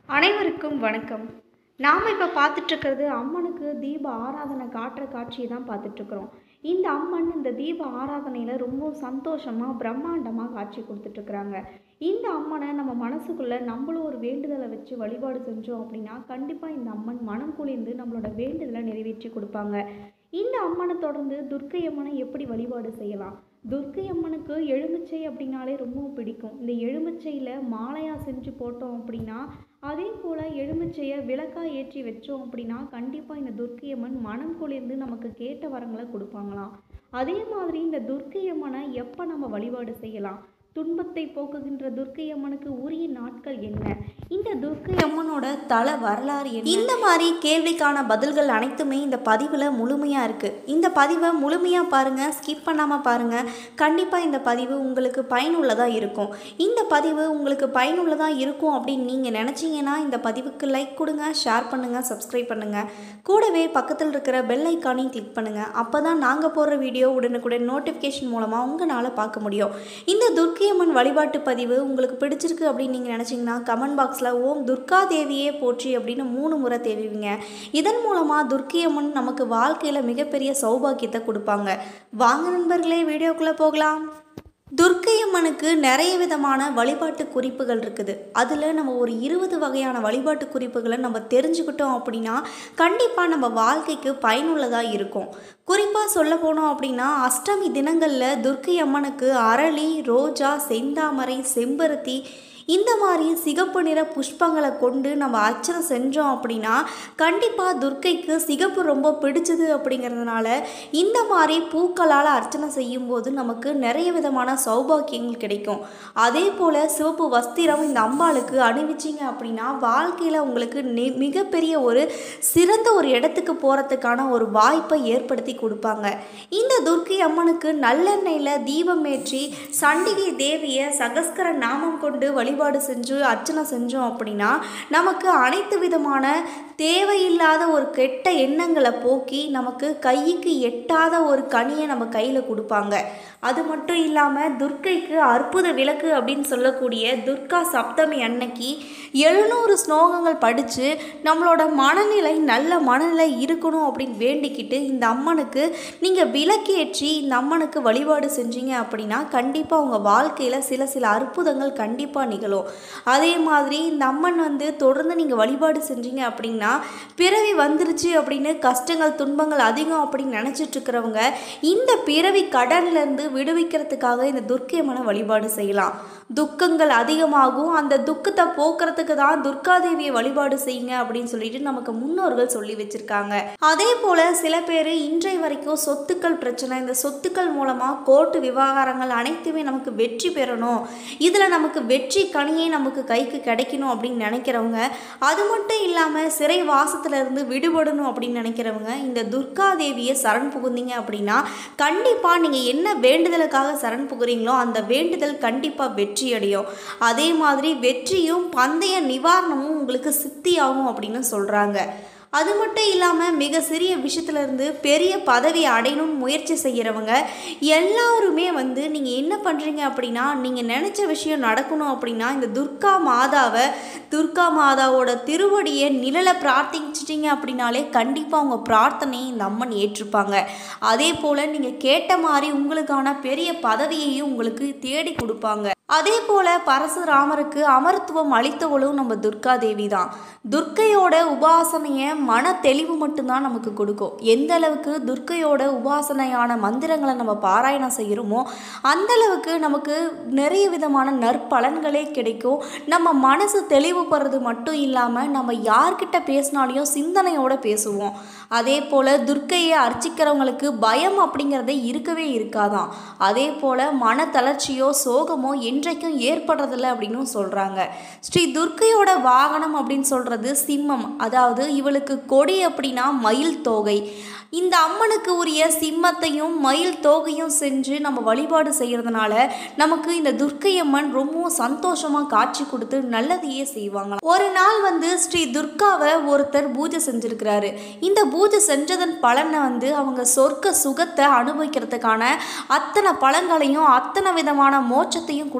அனைவருக்கும் வணக்கம் நாம் இப்போ பார்த்துட்ருக்கிறது அம்மனுக்கு தீப ஆராதனை காட்டுற காட்சியை தான் பார்த்துட்ருக்குறோம் இந்த அம்மன் இந்த தீப ஆராதனையில் ரொம்ப சந்தோஷமாக பிரம்மாண்டமாக காட்சி கொடுத்துட்ருக்குறாங்க இந்த அம்மனை நம்ம மனசுக்குள்ளே நம்மளும் ஒரு வேண்டுதலை வச்சு வழிபாடு செஞ்சோம் அப்படின்னா கண்டிப்பாக இந்த அம்மன் மனம் குளிர்ந்து நம்மளோட வேண்டுதலை நிறைவேற்றி கொடுப்பாங்க இந்த அம்மனை தொடர்ந்து துர்க்கை அம்மனை எப்படி வழிபாடு செய்யலாம் துர்க்கை அம்மனுக்கு எலுமிச்சை அப்படின்னாலே ரொம்பவும் பிடிக்கும் இந்த எலுமிச்சையில் மாலையாக செஞ்சு போட்டோம் அப்படின்னா அதே போல் எலுமிச்சையை விளக்காக ஏற்றி வச்சோம் அப்படின்னா கண்டிப்பாக இந்த துர்க்கை அம்மன் மனம் குளிர்ந்து நமக்கு கேட்ட வரங்களை கொடுப்பாங்களாம் அதே மாதிரி இந்த துர்க்கை அம்மனை எப்போ நம்ம வழிபாடு செய்யலாம் துன்பத்தை போக்குகின்ற துர்க்கை அம்மனுக்கு உரிய நாட்கள் என்ன இந்த துர்க்கை அம்மனோட தல வரலாறு என்ன இந்த மாதிரி கேள்விக்கான பதில்கள் அனைத்துமே இந்த பதிவில் முழுமையாக இருக்குது இந்த பதிவை முழுமையாக பாருங்கள் ஸ்கிப் பண்ணாமல் பாருங்கள் கண்டிப்பாக இந்த பதிவு உங்களுக்கு பயனுள்ளதாக இருக்கும் இந்த பதிவு உங்களுக்கு பயனுள்ளதாக இருக்கும் அப்படின்னு நீங்கள் நினச்சிங்கன்னா இந்த பதிவுக்கு லைக் கொடுங்க ஷேர் பண்ணுங்கள் சப்ஸ்கிரைப் பண்ணுங்கள் கூடவே பக்கத்தில் இருக்கிற பெல் ஐக்கானையும் கிளிக் பண்ணுங்கள் அப்போ தான் நாங்கள் போடுற வீடியோ உடனுக்குடன் நோட்டிஃபிகேஷன் மூலமாக உங்களால் பார்க்க முடியும் இந்த துர்க்கியம்மன் வழிபாட்டு பதிவு உங்களுக்கு பிடிச்சிருக்கு அப்படின்னு நீங்கள் நினச்சிங்கன்னா கமெண்ட் பாக்ஸில் ஓம் துர்கா தேவியே போற்றி அப்படின்னு மூணு முறை தெரிவிங்க இதன் மூலமாக துர்க்கியம்மன் நமக்கு வாழ்க்கையில் மிகப்பெரிய சௌபாக்கியத்தை கொடுப்பாங்க வாங்க நண்பர்களே வீடியோக்குள்ளே போகலாம் துர்க்கையம்மனுக்கு நிறைய விதமான வழிபாட்டு குறிப்புகள் இருக்குது அதில் நம்ம ஒரு இருபது வகையான வழிபாட்டு குறிப்புகளை நம்ம தெரிஞ்சுக்கிட்டோம் அப்படின்னா கண்டிப்பாக நம்ம வாழ்க்கைக்கு பயனுள்ளதாக இருக்கும் குறிப்பாக சொல்ல போனோம் அப்படின்னா அஷ்டமி தினங்களில் துர்க்கை அம்மனுக்கு அரளி ரோஜா செந்தாமரை செம்பருத்தி இந்த மாதிரி சிகப்பு நிற புஷ்பங்களை கொண்டு நம்ம அர்ச்சனை செஞ்சோம் அப்படின்னா கண்டிப்பாக துர்க்கைக்கு சிகப்பு ரொம்ப பிடிச்சது அப்படிங்கிறதுனால இந்த மாதிரி பூக்களால் அர்ச்சனை செய்யும்போது நமக்கு நிறைய விதமான சௌபாக்கியங்கள் கிடைக்கும் அதே போல் சிவப்பு வஸ்திரம் இந்த அம்பாளுக்கு அணிவிச்சிங்க அப்படின்னா வாழ்க்கையில் உங்களுக்கு நி மிகப்பெரிய ஒரு சிறந்த ஒரு இடத்துக்கு போகிறதுக்கான ஒரு வாய்ப்பை ஏற்படுத்தி கொடுப்பாங்க இந்த துர்க்கை அம்மனுக்கு நல்லெண்ணெயில் தீபம் ஏற்றி சண்டிகை தேவியை சகஸ்கர நாமம் கொண்டு வழி வழிபாடு செஞ்சு அர்ச்சனை செஞ்சோம் அப்படின்னா நமக்கு அனைத்து விதமான தேவையில்லாத ஒரு கெட்ட எண்ணங்களை போக்கி நமக்கு கைக்கு எட்டாத ஒரு கனியை நம்ம கையில் கொடுப்பாங்க அது மட்டும் இல்லாமல் துர்க்கைக்கு அற்புத விளக்கு அப்படின்னு சொல்லக்கூடிய துர்கா சப்தமி அன்னைக்கு எழுநூறு ஸ்லோகங்கள் படித்து நம்மளோட மனநிலை நல்ல மனநிலை இருக்கணும் அப்படின்னு வேண்டிக்கிட்டு இந்த அம்மனுக்கு நீங்கள் விளக்கேற்றி இந்த அம்மனுக்கு வழிபாடு செஞ்சீங்க அப்படின்னா கண்டிப்பாக உங்கள் வாழ்க்கையில் சில சில அற்புதங்கள் கண்டிப்பாக நிகழும் அதே மாதிரி இந்த அம்மன் வந்து தொடர்ந்து நீங்கள் வழிபாடு செஞ்சீங்க அப்படின்னா பிறவி வந்துருச்சு அப்படின்னு கஷ்டங்கள் துன்பங்கள் அதிகம் அப்படின்னு நினச்சிட்டு இருக்கிறவங்க இந்த பிறவி கடன்லேருந்து விடுவிக்கிறதுக்காக இந்த துர்க்கை அம்மனை வழிபாடு செய்யலாம் துக்கங்கள் அதிகமாகும் அந்த துக்கத்தை போக்குறதுக்கு தான் துர்காதேவியை வழிபாடு செய்யுங்க அப்படின்னு சொல்லிட்டு நமக்கு முன்னோர்கள் சொல்லி வச்சிருக்காங்க அதே போல சில பேர் இன்றைய வரைக்கும் சொத்துக்கள் பிரச்சனை இந்த சொத்துக்கள் மூலமாக கோர்ட்டு விவகாரங்கள் அனைத்துமே நமக்கு வெற்றி பெறணும் இதில் நமக்கு வெற்றி கனியே நமக்கு கைக்கு கிடைக்கணும் அப்படின்னு நினைக்கிறவங்க அது மட்டும் இல்லாமல் சிறை வாசத்துல இருந்து விடுபடணும் அப்படின்னு நினைக்கிறவங்க இந்த துர்காதேவியை சரண் புகுந்தீங்க அப்படின்னா கண்டிப்பாக நீங்கள் என்ன வேண்டுதலுக்காக சரண் புகுறீங்களோ அந்த வேண்டுதல் கண்டிப்பாக வெற்றி வெற்றி அடையும் அதே மாதிரி வெற்றியும் பந்தய நிவாரணமும் உங்களுக்கு சித்தியாகும் அப்படின்னு சொல்கிறாங்க அது மட்டும் இல்லாமல் மிக சிறிய விஷயத்துலேருந்து பெரிய பதவி அடையணும்னு முயற்சி செய்கிறவங்க எல்லாருமே வந்து நீங்கள் என்ன பண்ணுறீங்க அப்படின்னா நீங்கள் நினச்ச விஷயம் நடக்கணும் அப்படின்னா இந்த துர்கா மாதாவை துர்கா மாதாவோட திருவடியை நிழலை பிரார்த்திச்சிட்டிங்க அப்படின்னாலே கண்டிப்பாக உங்கள் பிரார்த்தனையை இந்த அம்மன் ஏற்றுப்பாங்க அதே போல் நீங்கள் கேட்ட மாதிரி உங்களுக்கான பெரிய பதவியையும் உங்களுக்கு தேடி கொடுப்பாங்க அதே போல் பரசுராமருக்கு அமரத்துவம் அளித்தவளும் நம்ம துர்கா தேவி தான் துர்க்கையோட உபாசனையை மன தெளிவு மட்டும்தான் நமக்கு கொடுக்கும் எந்த அளவுக்கு துர்க்கையோட உபாசனையான மந்திரங்களை நம்ம பாராயணம் செய்கிறோமோ அந்த அளவுக்கு நமக்கு நிறைய விதமான நற்பலன்களே கிடைக்கும் நம்ம மனசு தெளிவுபடுறது மட்டும் இல்லாமல் நம்ம யார்கிட்ட பேசினாலையும் சிந்தனையோடு பேசுவோம் அதே போல் துர்க்கையை அர்ச்சிக்கிறவங்களுக்கு பயம் அப்படிங்கிறதே இருக்கவே இருக்காதான் அதே போல் மன தளர்ச்சியோ சோகமோ என்றைக்கும் ஏற்படுறதில்ல அப்படின்னு சொல்கிறாங்க ஸ்ரீ துர்க்கையோட வாகனம் அப்படின்னு சொல்கிறது சிம்மம் அதாவது இவளுக்கு கொடி அப்படின்னா மயில் தோகை இந்த அம்மனுக்கு உரிய சிம்மத்தையும் மயில் தோகையும் செஞ்சு நம்ம வழிபாடு செய்கிறதுனால நமக்கு இந்த துர்க்கை அம்மன் ரொம்பவும் சந்தோஷமாக காட்சி கொடுத்து நல்லதையே செய்வாங்க ஒரு நாள் வந்து ஸ்ரீ துர்காவை ஒருத்தர் பூஜை செஞ்சுருக்கிறாரு இந்த பூஜை செஞ்சதன் பலனை வந்து அவங்க சொர்க்க சுகத்தை அனுபவிக்கிறதுக்கான அத்தனை பலன்களையும் அத்தனை விதமான மோட்சத்தையும் கொடுத்து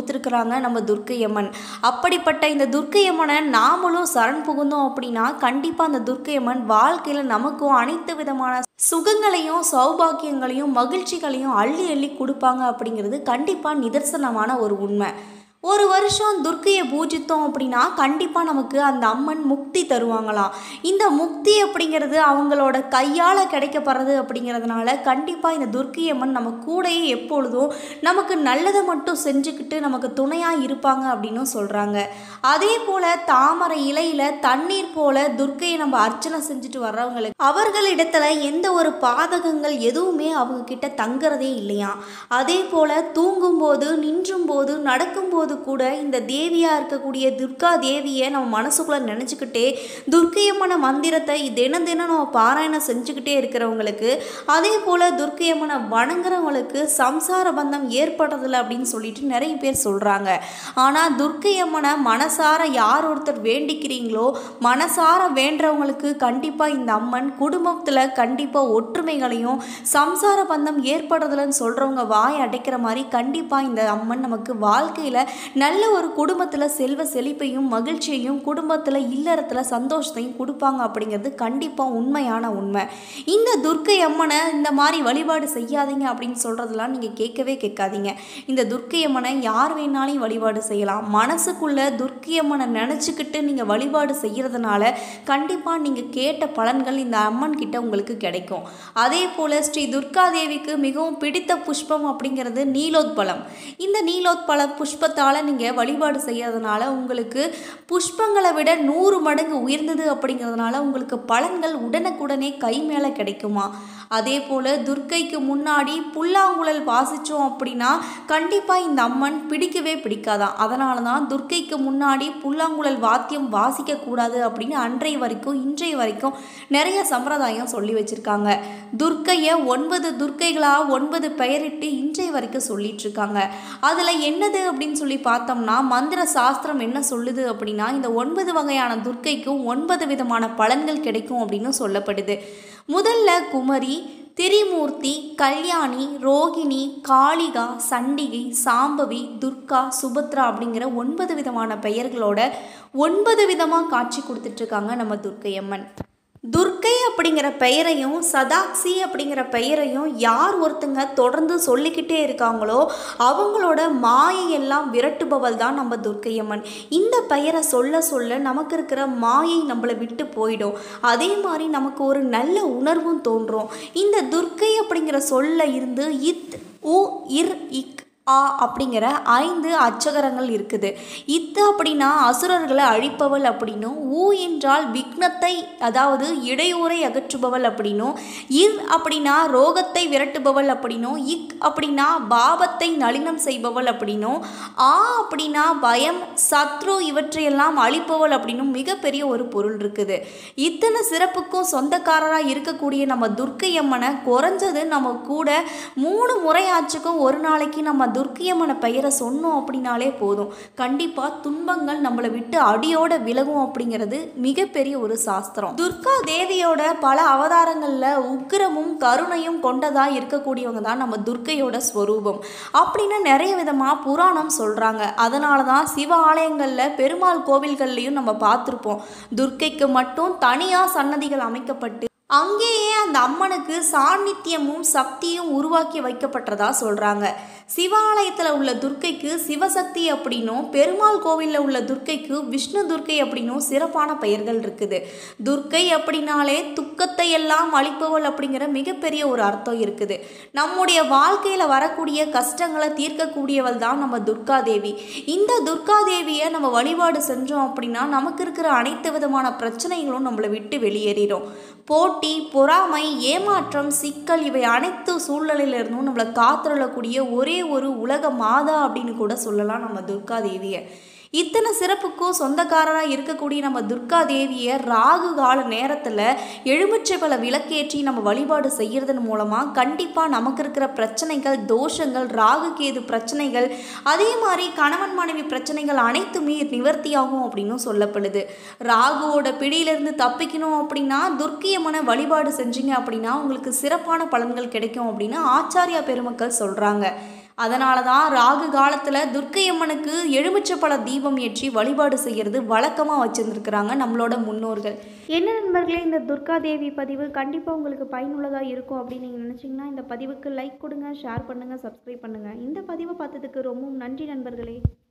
கொடுத்துருக்குறாங்க நம்ம துர்க்கையம்மன் அப்படிப்பட்ட இந்த துர்க்கையம்மனை நாமளும் சரண் புகுந்தோம் அப்படின்னா கண்டிப்பாக அந்த துர்க்கையம்மன் வாழ்க்கையில் நமக்கும் அனைத்து விதமான சுகங்களையும் சௌபாக்கியங்களையும் மகிழ்ச்சிகளையும் அள்ளி அள்ளி கொடுப்பாங்க அப்படிங்கிறது கண்டிப்பாக நிதர்சனமான ஒரு உண்மை ஒரு வருஷம் துர்க்கையை பூஜித்தோம் அப்படின்னா கண்டிப்பாக நமக்கு அந்த அம்மன் முக்தி தருவாங்களாம் இந்த முக்தி அப்படிங்கிறது அவங்களோட கையால் கிடைக்கப்படுறது அப்படிங்கிறதுனால கண்டிப்பாக இந்த துர்க்கை அம்மன் நம்ம கூடயே எப்பொழுதும் நமக்கு நல்லதை மட்டும் செஞ்சுக்கிட்டு நமக்கு துணையாக இருப்பாங்க அப்படின்னு சொல்கிறாங்க அதே போல் தாமரை இலையில் தண்ணீர் போல துர்க்கையை நம்ம அர்ச்சனை செஞ்சுட்டு வர்றவங்களுக்கு அவர்களிடத்துல எந்த ஒரு பாதகங்கள் எதுவுமே அவங்க கிட்ட தங்குறதே இல்லையா அதே போல் தூங்கும்போது நின்றும் போது நடக்கும்போது கூட இந்த தேவியாக இருக்கக்கூடிய துர்கா தேவியை நம்ம மனசுக்குள்ளே நினச்சிக்கிட்டே துர்க்கையம்மன மந்திரத்தை தினம் தினம் நம்ம பாராயணம் செஞ்சுக்கிட்டே இருக்கிறவங்களுக்கு அதே போல் துர்க்கையம்மனை வணங்குறவங்களுக்கு சம்சார பந்தம் ஏற்படுறதில்ல அப்படின்னு சொல்லிட்டு நிறைய பேர் சொல்கிறாங்க ஆனால் துர்க்கையம்மனை மனசார யார் ஒருத்தர் வேண்டிக்கிறீங்களோ மனசார வேண்டுறவங்களுக்கு கண்டிப்பாக இந்த அம்மன் குடும்பத்தில் கண்டிப்பாக ஒற்றுமைகளையும் சம்சார பந்தம் ஏற்படுறதில்லன்னு சொல்கிறவங்க வாய் அடைக்கிற மாதிரி கண்டிப்பாக இந்த அம்மன் நமக்கு வாழ்க்கையில் நல்ல ஒரு குடும்பத்தில் செல்வ செழிப்பையும் மகிழ்ச்சியையும் குடும்பத்தில் இல்லறத்தில் சந்தோஷத்தையும் கொடுப்பாங்க அப்படிங்கிறது கண்டிப்பாக உண்மையான உண்மை இந்த துர்க்கை அம்மனை இந்த மாதிரி வழிபாடு செய்யாதீங்க அப்படின்னு சொல்கிறதெல்லாம் நீங்கள் கேட்கவே கேட்காதீங்க இந்த துர்க்கை அம்மனை யார் வேணாலும் வழிபாடு செய்யலாம் மனசுக்குள்ளே துர்க்கை அம்மனை நினச்சிக்கிட்டு நீங்கள் வழிபாடு செய்கிறதுனால கண்டிப்பாக நீங்கள் கேட்ட பலன்கள் இந்த அம்மன் கிட்ட உங்களுக்கு கிடைக்கும் அதே போல் ஸ்ரீ துர்காதேவிக்கு மிகவும் பிடித்த புஷ்பம் அப்படிங்கிறது நீலோத்பலம் இந்த நீலோத்பல புஷ்பத்தால் நீங்கள் வழிபாடு செய்யறதுனால உங்களுக்கு புஷ்பங்களை விட நூறு மடங்கு உயர்ந்தது அப்படிங்கிறதுனால உங்களுக்கு பலன்கள் உடனுக்குடனே கை மேலே கிடைக்குமா அதே போல் துர்க்கைக்கு முன்னாடி புல்லாங்குழல் வாசித்தோம் அப்படின்னா கண்டிப்பாக இந்த அம்மன் பிடிக்கவே பிடிக்காதான் அதனால தான் துர்க்கைக்கு முன்னாடி புல்லாங்குழல் வாத்தியம் வாசிக்கக்கூடாது அப்படின்னு அன்றைய வரைக்கும் இன்றைய வரைக்கும் நிறைய சம்பிரதாயம் சொல்லி வச்சுருக்காங்க துர்க்கையை ஒன்பது துர்க்கைகளாக ஒன்பது பெயரிட்டு இன்றைய வரைக்கும் சொல்லிட்டு இருக்காங்க அதில் என்னது அப்படின்னு சொல்லி பார்த்தோம்னா மந்திர சாஸ்திரம் என்ன சொல்லுது அப்படின்னா இந்த ஒன்பது வகையான துர்க்கைக்கும் ஒன்பது விதமான பலன்கள் கிடைக்கும் அப்படின்னு சொல்லப்படுது முதல்ல குமரி திரிமூர்த்தி கல்யாணி ரோகிணி காளிகா சண்டிகை சாம்பவி துர்கா சுபத்ரா அப்படிங்கிற ஒன்பது விதமான பெயர்களோட ஒன்பது விதமாக காட்சி கொடுத்துட்ருக்காங்க நம்ம துர்க்கையம்மன் துர்க்கை அப்படிங்கிற பெயரையும் சதாக்சி அப்படிங்கிற பெயரையும் யார் ஒருத்தங்க தொடர்ந்து சொல்லிக்கிட்டே இருக்காங்களோ அவங்களோட மாயையெல்லாம் விரட்டுபவள் தான் நம்ம துர்க்கையம்மன் இந்த பெயரை சொல்ல சொல்ல நமக்கு இருக்கிற மாயை நம்மளை விட்டு போயிடும் அதே மாதிரி நமக்கு ஒரு நல்ல உணர்வும் தோன்றும் இந்த துர்க்கை அப்படிங்கிற சொல்ல இருந்து இத் உ இர் இக் ஆ அப்படிங்கிற ஐந்து அச்சகரங்கள் இருக்குது இத்து அப்படின்னா அசுரர்களை அழிப்பவள் அப்படின்னும் ஊ என்றால் விக்னத்தை அதாவது இடையூறை அகற்றுபவள் அப்படின்னும் இர் அப்படின்னா ரோகத்தை விரட்டுபவள் அப்படின்னும் இக் அப்படின்னா பாபத்தை நளினம் செய்பவள் அப்படின்னும் ஆ அப்படின்னா பயம் சத்ரு இவற்றையெல்லாம் அழிப்பவள் அப்படின்னும் மிகப்பெரிய ஒரு பொருள் இருக்குது இத்தனை சிறப்புக்கும் சொந்தக்காரராக இருக்கக்கூடிய நம்ம துர்க்கை அம்மனை குறைஞ்சது நம்ம கூட மூணு முறையாச்சுக்கும் ஒரு நாளைக்கு நம்ம துர்க்கியம்மன பெயரை சொன்னோம் அப்படின்னாலே போதும் கண்டிப்பாக துன்பங்கள் நம்மளை விட்டு அடியோட விலகும் அப்படிங்கிறது மிகப்பெரிய ஒரு சாஸ்திரம் துர்கா தேவியோட பல அவதாரங்களில் உக்கிரமும் கருணையும் கொண்டதாக இருக்கக்கூடியவங்க தான் நம்ம துர்க்கையோட ஸ்வரூபம் அப்படின்னு நிறைய விதமாக புராணம் சொல்கிறாங்க அதனால தான் சிவ ஆலயங்களில் பெருமாள் கோவில்கள்லையும் நம்ம பார்த்துருப்போம் துர்க்கைக்கு மட்டும் தனியாக சன்னதிகள் அமைக்கப்பட்டு அங்கேயே அந்த அம்மனுக்கு சாநித்தியமும் சக்தியும் உருவாக்கி வைக்கப்பட்டதா சொல்கிறாங்க சிவாலயத்தில் உள்ள துர்க்கைக்கு சிவசக்தி அப்படின்னும் பெருமாள் கோவிலில் உள்ள துர்க்கைக்கு விஷ்ணு துர்க்கை அப்படின்னும் சிறப்பான பெயர்கள் இருக்குது துர்க்கை அப்படின்னாலே துக்கத்தை எல்லாம் அழிப்பவள் அப்படிங்கிற மிகப்பெரிய ஒரு அர்த்தம் இருக்குது நம்முடைய வாழ்க்கையில் வரக்கூடிய கஷ்டங்களை தீர்க்கக்கூடியவள் தான் நம்ம துர்கா தேவி இந்த துர்கா தேவியை நம்ம வழிபாடு செஞ்சோம் அப்படின்னா நமக்கு இருக்கிற அனைத்து விதமான பிரச்சனைகளும் நம்மளை விட்டு வெளியேறிடும் போட்டி பொறாமை ஏமாற்றம் சிக்கல் இவை அனைத்து சூழ்நிலையிலிருந்தும் நம்மளை காத்துறக்கூடிய ஒரே ஒரு உலக மாதா அப்படின்னு கூட சொல்லலாம் நம்ம துர்கா தேவியை இத்தனை சிறப்புக்கும் சொந்தக்காரராக இருக்கக்கூடிய நம்ம துர்கா தேவியை ராகு கால நேரத்தில் எலுமிச்சைப்பழ விளக்கேற்றி நம்ம வழிபாடு செய்கிறதன் மூலமாக கண்டிப்பாக நமக்கு இருக்கிற பிரச்சனைகள் தோஷங்கள் ராகு கேது பிரச்சனைகள் அதே மாதிரி கணவன் மனைவி பிரச்சனைகள் அனைத்துமே நிவர்த்தியாகும் அப்படின்னும் சொல்லப்படுது ராகுவோட பிடியிலிருந்து தப்பிக்கணும் அப்படின்னா துர்க்கியம்மனை வழிபாடு செஞ்சீங்க அப்படின்னா உங்களுக்கு சிறப்பான பலன்கள் கிடைக்கும் அப்படின்னு ஆச்சாரியா பெருமக்கள் சொல்கிறாங்க அதனால தான் ராகு காலத்தில் துர்க்கை அம்மனுக்கு எலுமிச்சப்பழ தீபம் ஏற்றி வழிபாடு செய்கிறது வழக்கமாக வச்சுருந்துருக்குறாங்க நம்மளோட முன்னோர்கள் என்ன நண்பர்களே இந்த துர்கா தேவி பதிவு கண்டிப்பாக உங்களுக்கு பயனுள்ளதாக இருக்கும் அப்படின்னு நீங்கள் நினச்சிங்கன்னா இந்த பதிவுக்கு லைக் கொடுங்க ஷேர் பண்ணுங்கள் சப்ஸ்கிரைப் பண்ணுங்கள் இந்த பதிவை பார்த்ததுக்கு ரொம்பவும் நன்றி நண்பர்களே